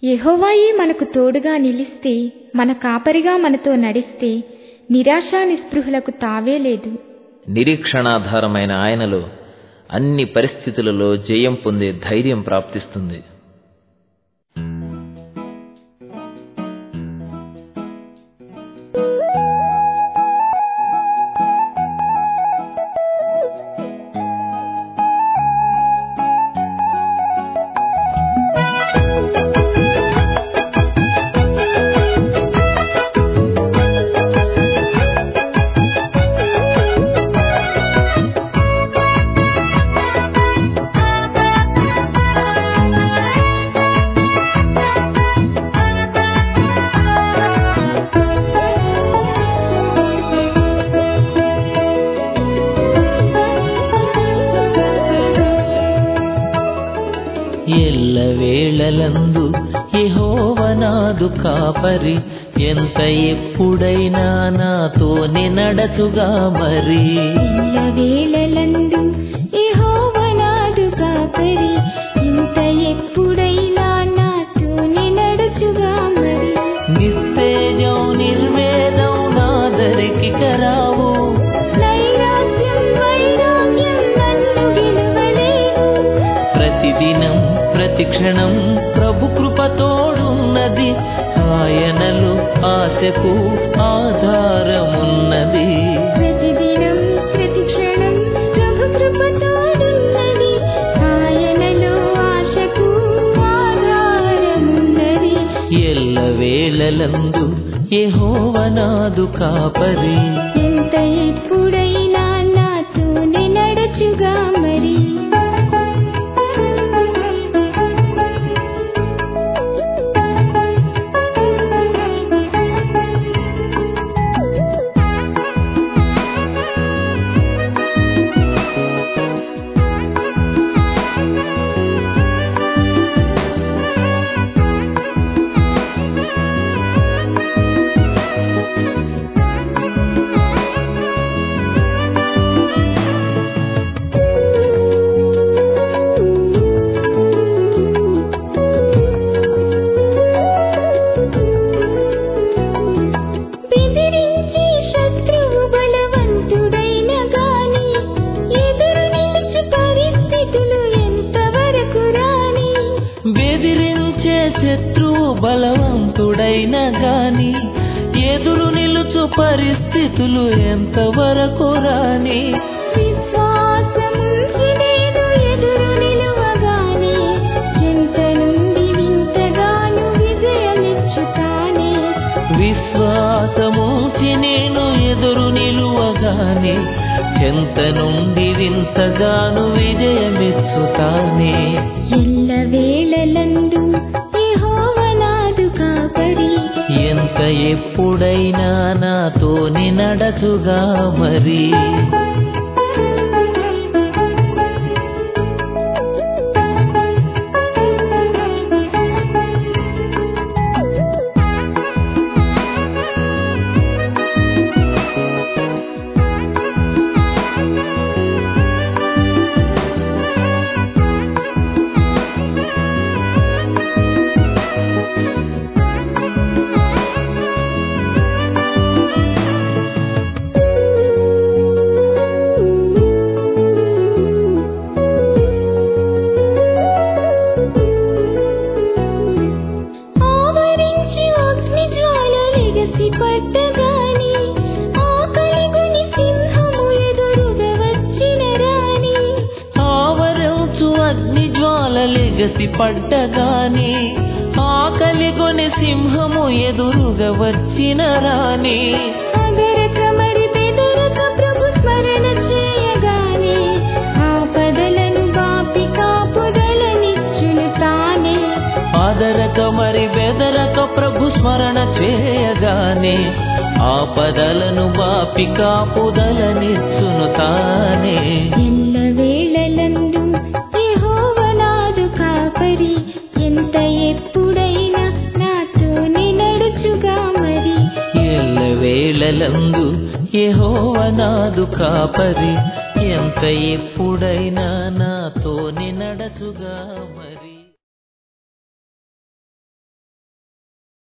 యెహోవాయే మనకు తోడుగా నిలిస్తే మన కాపరిగా మనతో నడిస్తే నిరాశా నిస్పృహలకు తావే లేదు నిరీక్షణాధారమైన ఆయనలో అన్ని పరిస్థితులలో జయం పొందే ధైర్యం ప్రాప్తిస్తుంది ఎల్లవేళలందు యెహోవనాదు కాపరి ఎంత ఎప్పుడైనా నాతోనే నడచుగా మరి ఎల్లవేళలందు యెహోవానాదు కాపరి ఇంత ఎప్పుడైనా నాతోనే నడుచుగా మరి నిస్తేజం నిర్వేదం నాదరికి కరావు నైరాశ్యం వైరాగ్యం నన్ను గెలవలేవు ప్రతిదినం ప్రతిక్షణం ప్రభు కృప తోడున్నది ఆయనలు ఆశకు ఆధారమున్నది ప్రతిదినం ప్రతిక్షణం ప్రభు కృప తోడున్నది ఆయనలో ఆశకు ఆధారమున్నది ఎల్లవేళలందు యెహోవనాదు కాపరి ఎంత ఎప్పుడైనా నాతోనే నడచుగా మరి బెదిరించి శత్రువు బలవంతుడైన గాని ఎదురు నిలిచి పరిస్థితులు ఎంతవరకు రాని బెదిరించే శత్రువు బలవంతుడైన గాని ఎదురు నిలుచు పరిస్థితులు ఎంతవరకు రాని విశ్వాసముంచి నేను ఎదురు నిలువగానే చింత నుండి వింతగాను విజయమిచ్చుతానే విశ్వాసముంచి నేను ఎదురు నిలువగానే చెంత నుండి వింతగాను విజయమెచ్చుతానే ఎల్లవేళలందు యెహోవానాదు కాపరి ఎంత ఎప్పుడైనా నాతోని నడచుగా మరి ఆవరించి అగ్ని జ్వాల వెగసి పట్టగాని ఆకలిగొని సింహము ఎదురుగా వచ్చిన రాని ఆవరించు అగ్ని జ్వాలలెగసి పడ్డగాని ఆకలిగొని సింహము ఎదురుగా వచ్చిన రాని అగరక మరి బెదరక ప్రభు స్మరణ చేయగానే ఆపదలను బాపి కాపుదలనిచ్చును తానే ఆదరక మరి బెదరక ప్రభు స్మరణ చేయగానే ఆపదలను బాపి కాపుదలనిచ్చును తానే ఎల్లవేళలందు యెహోవానాదు కాపరి ఎంత ఎప్పుడైనా నాతోనే నడుచుగా మరి ఎల్లవేళలందు యెహోవనాదు కాపరి ఎంత ఎప్పుడైనా నాతోని నడచుగా మరి